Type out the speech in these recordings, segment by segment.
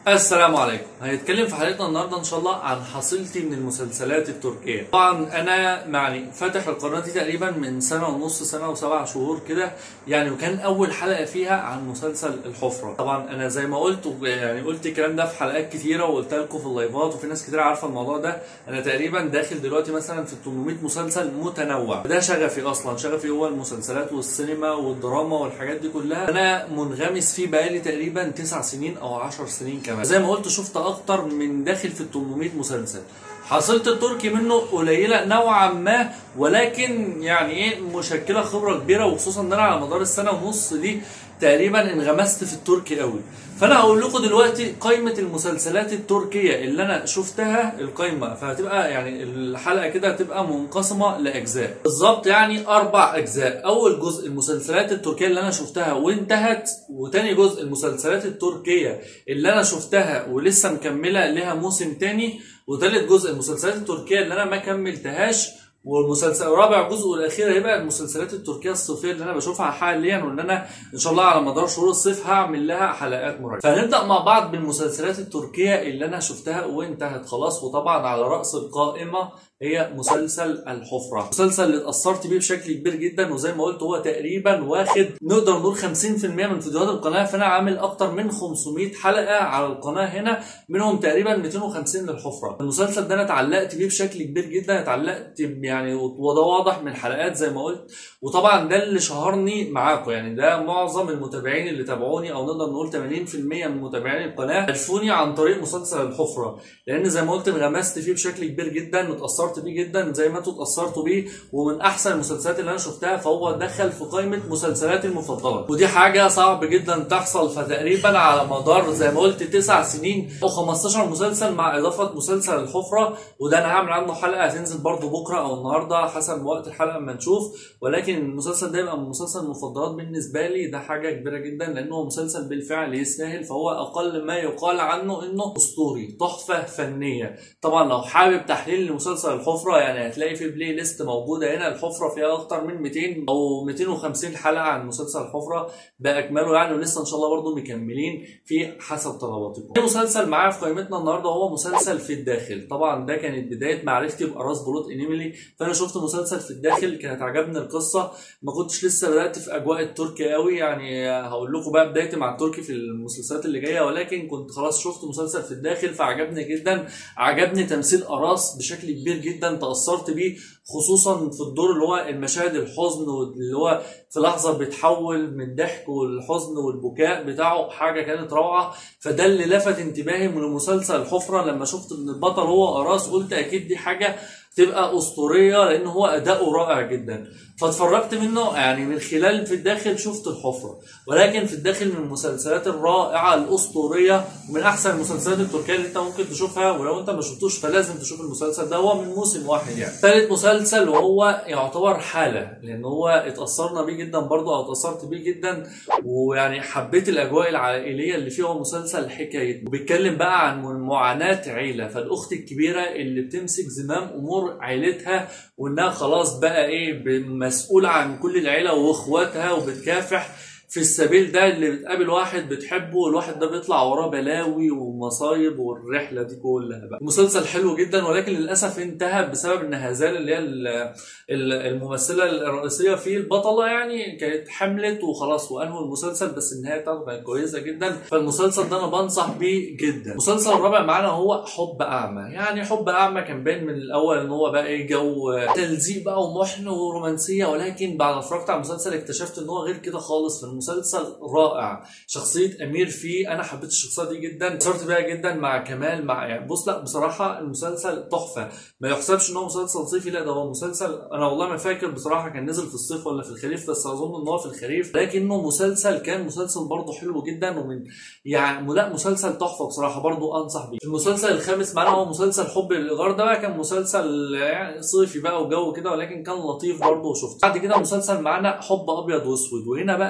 السلام عليكم هنتكلم في حلقتنا النهارده ان شاء الله عن حصيلتي من المسلسلات التركيه طبعا انا يعني فاتح القناه دي تقريبا من سنه ونص سنه وسبع شهور كده يعني وكان اول حلقه فيها عن مسلسل الحفره طبعا انا زي ما قلت يعني قلت الكلام ده في حلقات كتيره وقلت لكم في اللايفات وفي ناس كتير عارفه الموضوع ده انا تقريبا داخل دلوقتي مثلا في 800 مسلسل متنوع ده شغفي اصلا شغفي هو المسلسلات والسينما والدراما والحاجات دي كلها انا منغمس فيه بقالي تقريبا 9 سنين او 10 سنين كمان زي ما قلت شفت اكتر من داخل في ال 800 مسلسل حصلت التركي منه قليله نوعا ما ولكن يعني ايه مشكله خبره كبيره وخصوصا ان انا على مدار السنه ونص دي تقريبا انغمست في التركي قوي فانا هقول لكم دلوقتي قائمه المسلسلات التركيه اللي انا شفتها القائمه فهتبقى يعني الحلقه كده هتبقى منقسمه لاجزاء بالظبط يعني اربع اجزاء اول جزء المسلسلات التركيه اللي انا شفتها وانتهت وتاني جزء المسلسلات التركيه اللي انا شفتها ولسه مكمله لها موسم تاني وتالت جزء المسلسلات التركيه اللي انا ما كملتهاش والمسلسل رابع جزء والاخير هيبقى المسلسلات التركيه الصيفيه اللي انا بشوفها حاليا وان انا ان شاء الله على مدار شهور الصيف هعمل لها حلقات مرة فهنبدا مع بعض بالمسلسلات التركيه اللي انا شفتها وانتهت خلاص وطبعا على راس القائمه هي مسلسل الحفرة المسلسل اللي اتأثرت بيه بشكل كبير جدا وزي ما قلت هو تقريبا واخد نقدر نقول 50% من فيديوهات القناة فأنا عامل أكتر من 500 حلقة على القناة هنا منهم تقريبا 250 للحفرة المسلسل ده أنا اتعلقت بيه بشكل كبير جدا اتعلقت يعني وده واضح من الحلقات زي ما قلت وطبعا ده اللي شهرني معاكم يعني ده معظم المتابعين اللي تابعوني أو نقدر نقول 80% من متابعين القناة عرفوني عن طريق مسلسل الحفرة لأن زي ما قلت انغمست فيه بشكل كبير جدا واتأثرت اتأثرت بيه جدا زي ما انتوا اتأثرتوا بيه ومن أحسن المسلسلات اللي أنا شفتها فهو دخل في قائمة مسلسلاتي المفضلة ودي حاجة صعب جدا تحصل فتقريبا على مدار زي ما قلت تسع سنين أو 15 مسلسل مع إضافة مسلسل الحفرة وده أنا هعمل عنه حلقة هتنزل برضه بكرة أو النهاردة حسب وقت الحلقة ما نشوف ولكن المسلسل ده يبقى من مسلسل المفضلات بالنسبة لي ده حاجة كبيرة جدا لأنه مسلسل بالفعل يستاهل فهو أقل ما يقال عنه إنه أسطوري تحفة فنية طبعا لو حابب تحليل لمسلسل الحفره يعني هتلاقي في بلاي ليست موجوده هنا الحفره فيها اكتر من 200 او 250 حلقه عن مسلسل الحفره باكمله يعني ولسه ان شاء الله برضه مكملين في حسب طلباتكم. مسلسل معايا في قائمتنا النهارده هو مسلسل في الداخل طبعا ده كانت بدايه معرفتي باراس بلوت انيميلي فانا شفت مسلسل في الداخل كانت عجبني القصه ما كنتش لسه بدات في اجواء التركي قوي يعني هقول لكم بقى بدايتي مع التركي في المسلسلات اللي جايه ولكن كنت خلاص شفت مسلسل في الداخل فعجبني جدا عجبني تمثيل اراس بشكل كبير جدا تاثرت بيه خصوصا في الدور اللي هو المشاهد الحزن واللي هو في لحظه بيتحول من الضحك والحزن والبكاء بتاعه حاجه كانت روعه فده اللي لفت انتباهي من مسلسل الحفره لما شفت ان البطل هو اراس قلت اكيد دي حاجه تبقى اسطوريه لان هو اداؤه رائع جدا فاتفرجت منه يعني من خلال في الداخل شفت الحفره ولكن في الداخل من المسلسلات الرائعه الاسطوريه ومن احسن المسلسلات التركيه اللي انت ممكن تشوفها ولو انت ما شفتوش فلازم تشوف المسلسل ده هو من موسم واحد يعني ثالث مسلسل وهو يعتبر حاله لان هو اتاثرنا بيه جدا برضه او اتاثرت بيه جدا ويعني حبيت الاجواء العائليه اللي فيه هو مسلسل حكايه وبيتكلم بقى عن معاناه عيله فالاخت الكبيره اللي بتمسك زمام امور عيلتها وانها خلاص بقى ايه مسؤولة عن كل العيلة واخواتها وبتكافح في السبيل ده اللي بتقابل واحد بتحبه والواحد ده بيطلع وراه بلاوي ومصايب والرحله دي كلها بقى مسلسل حلو جدا ولكن للاسف انتهى بسبب ان هزال اللي هي الممثله الرئيسيه فيه البطله يعني كانت حملت وخلاص وانهوا المسلسل بس النهايه بتاعته كانت كويسه جدا فالمسلسل ده انا بنصح بيه جدا المسلسل الرابع معانا هو حب اعمى يعني حب اعمى كان باين من الاول ان هو بقى ايه جو تلزيق بقى ومحن ورومانسيه ولكن بعد ما اتفرجت على المسلسل اكتشفت ان هو غير كده خالص في المسلسل رائع شخصيه امير فيه انا حبيت الشخصيه دي جدا صرت بيها جدا مع كمال مع يعني بص لا بصراحه المسلسل تحفه ما يحسبش ان هو مسلسل صيفي لا ده هو مسلسل انا والله ما فاكر بصراحه كان نزل في الصيف ولا في الخريف بس اظن ان هو في الخريف لكنه مسلسل كان مسلسل برضه حلو جدا ومن يعني لا مسلسل تحفه بصراحه برضه انصح بيه المسلسل الخامس معانا هو مسلسل حب الايجار ده بقى كان مسلسل يعني صيفي بقى وجو كده ولكن كان لطيف برضه وشفته بعد كده مسلسل معانا حب ابيض واسود وهنا بقى مسلسل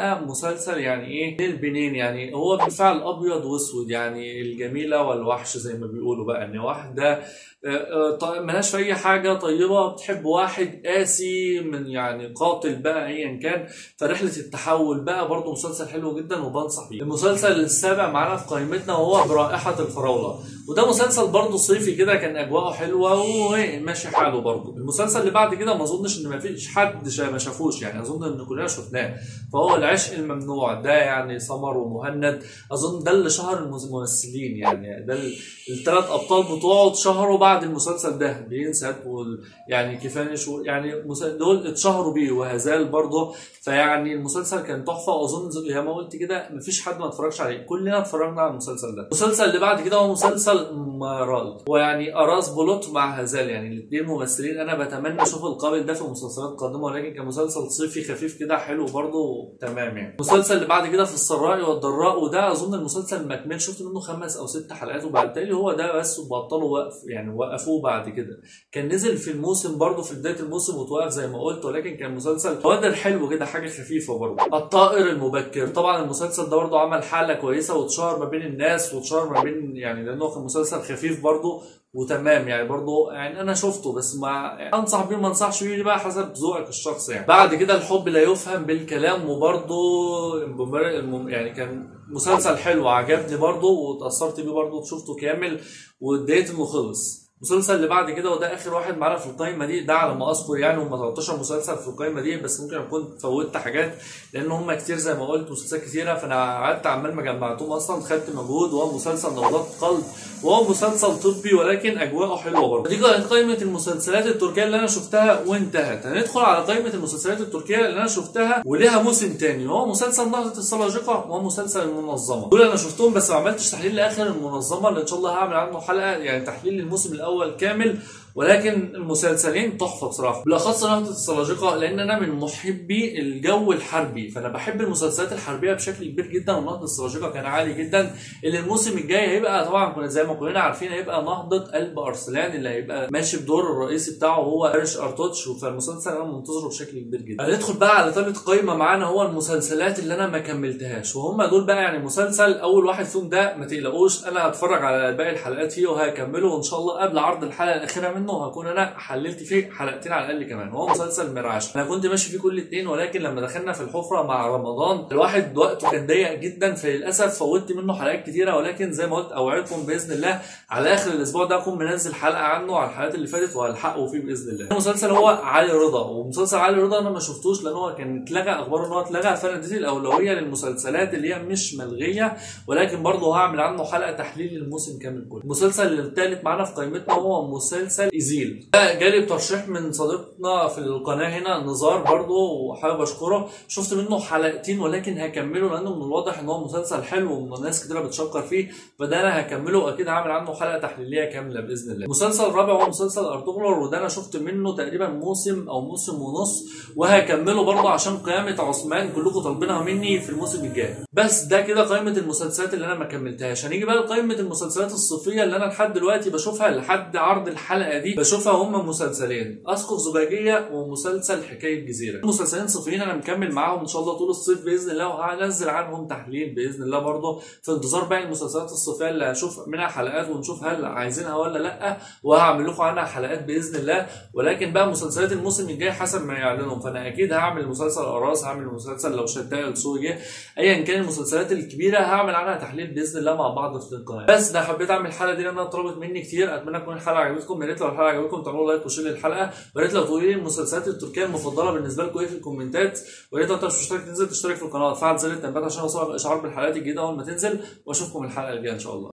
مسلسل يعني ايه بين البنين يعني هو بالفعل ابيض واسود يعني الجميله والوحش زي ما بيقولوا بقى ان واحده آه، آه، ملهاش في اي حاجه طيبه بتحب واحد قاسي من يعني قاتل بقى ايا كان فرحله التحول بقى برضه مسلسل حلو جدا وبنصح بيه المسلسل السابع معانا في قائمتنا وهو برائحه الفراوله وده مسلسل برضه صيفي كده كان اجواءه حلوه وماشي حاله برضه المسلسل اللي بعد كده ما اظنش ان ما فيش حد شا- ما شافوش يعني اظن ان كلنا شفناه فهو العشق الممنوع ده يعني سمر ومهند اظن ده اللي شهر المز- الممثلين يعني ده الثلاث ابطال بتوعه اتشهروا بعد المسلسل ده بينسد وال يعني كفانش و- يعني مس- دول اتشهروا بيه وهزال برضه فيعني المسلسل كان تحفه واظن زي ما قلت كده مفيش حد ما اتفرجش عليه كلنا اتفرجنا على المسلسل ده المسلسل اللي بعد كده هو مسلسل مارال ويعني اراس بولوت مع هزال يعني الاثنين ممثلين انا بتمنى اشوف القابل ده في مسلسلات قادمه ولكن كمسلسل صيفي خفيف كده حلو برضه تمام يعني المسلسل اللي بعد كده في السراء والضراء وده اظن المسلسل مكمل شفت منه خمس او ست حلقات وبالتالي هو ده بس وبطلوا وقف يعني وقفوه بعد كده كان نزل في الموسم برضه في بدايه الموسم وتوقف زي ما قلت ولكن كان مسلسل بوادر حلو كده حاجه خفيفه برضه الطائر المبكر طبعا المسلسل ده برضه عمل حاله كويسه واتشهر ما بين الناس واتشهر ما بين يعني لانه كان مسلسل خفيف برضه وتمام يعني برضه يعني انا شفته بس ما يعني انصح بيه ما انصحش بيه بقى حسب ذوقك الشخصي يعني بعد كده الحب لا يفهم بالكلام وبرضه المبرر- الم- يعني كان مسلسل حلو عجبني برضه واتأثرت بيه برضه شفته كامل واتضايقت انه خلص المسلسل اللي بعد كده وده اخر واحد معانا في القائمه دي ده على ما اذكر يعني هم 13 مسلسل في القائمه دي بس ممكن اكون فوتت حاجات لان هم كتير زي ما قلت مسلسلات كتيره فانا قعدت عمال ما جمعتهم اصلا خدت مجهود وهو مسلسل نبضات قلب وهو مسلسل طبي ولكن اجواءه حلوه برضه دي كانت قائمه المسلسلات التركيه اللي انا شفتها وانتهت هندخل على قائمه المسلسلات التركيه اللي انا شفتها ولها موسم تاني وهو مسلسل نهضه السلاجقه وهو مسلسل المنظمه دول انا شفتهم بس ما عملتش تحليل لاخر المنظمه اللي ان شاء الله هعمل عنه حلقه يعني تحليل للموسم الاول كامل ولكن المسلسلين تحفه بصراحه بالاخص نهضه السلاجقه لان انا من محبي الجو الحربي فانا بحب المسلسلات الحربيه بشكل كبير جدا ونهضه السلاجقه كان عالي جدا اللي الموسم الجاي هيبقى طبعا كنا زي ما كلنا عارفين هيبقى نهضه قلب ارسلان اللي هيبقى ماشي بدور الرئيسي بتاعه هو ارش ارتوتش فالمسلسل انا منتظره بشكل كبير جدا هندخل بقى على ثالث قائمه معانا هو المسلسلات اللي انا ما كملتهاش وهم دول بقى يعني مسلسل اول واحد فيهم ده ما تقلقوش انا هتفرج على باقي الحلقات فيه وهكمله وان شاء الله قبل عرض الحلقه الاخيره منه هكون انا حللت فيه حلقتين على الاقل كمان هو مسلسل مرعش انا كنت ماشي فيه كل اتنين ولكن لما دخلنا في الحفره مع رمضان الواحد وقته كان ضيق جدا فللاسف فوتت منه حلقات كتيره ولكن زي ما قلت اوعدكم باذن الله على اخر الاسبوع ده اكون منزل حلقه عنه على الحلقات اللي فاتت وهلحقه فيه باذن الله المسلسل هو علي رضا ومسلسل علي رضا انا ما شفتوش لان هو كان اتلغى اخبار ان هو اتلغى فانا اديت الاولويه للمسلسلات اللي هي مش ملغيه ولكن برضه هعمل عنه حلقه تحليل للموسم كامل كله المسلسل الثالث معانا في قائمتنا هو مسلسل ايزيل ده جالي بترشيح من صديقنا في القناه هنا نزار برضه وحابب اشكره شفت منه حلقتين ولكن هكمله لانه من الواضح ان هو مسلسل حلو وناس كتيره بتشكر فيه فده انا هكمله واكيد هعمل عنه حلقه تحليليه كامله باذن الله المسلسل الرابع هو مسلسل ارطغرل وده انا شفت منه تقريبا موسم او موسم ونص وهكمله برضه عشان قيامه عثمان كلكم طالبينها مني في الموسم الجاي بس ده كده قائمه المسلسلات اللي انا ما كملتهاش هنيجي بقى لقائمه المسلسلات الصيفيه اللي انا لحد دلوقتي بشوفها لحد عرض الحلقه دي بشوفها هم مسلسلين اسقف زجاجيه ومسلسل حكايه جزيره مسلسلين صيفيين انا مكمل معاهم ان شاء الله طول الصيف باذن الله وهنزل عنهم تحليل باذن الله برضه في انتظار باقي المسلسلات الصيفيه اللي هشوف منها حلقات ونشوف هل عايزينها ولا لا وهعمل لكم عنها حلقات باذن الله ولكن بقى مسلسلات الموسم الجاي حسب ما يعلنوا فانا اكيد هعمل مسلسل اراس هعمل مسلسل لو شتاء السوجي ايا كان المسلسلات الكبيره هعمل عنها تحليل باذن الله مع بعض في القناه بس ده حبيت اعمل الحلقه دي لان انا طلبت مني كتير اتمنى تكون الحلقه عجبتكم يا ريت لو الحلقه عجبتكم تعملوا لايك وشير للحلقه ويا ريت لو تقولوا لي المسلسلات التركيه المفضله بالنسبه لكم ايه في الكومنتات ويا ريت لو انت مش مشترك تنزل تشترك في القناه وتفعل زر التنبيهات عشان اوصلك اشعار بالحلقات الجديده اول ما تنزل واشوفكم الحلقه الجايه ان شاء الله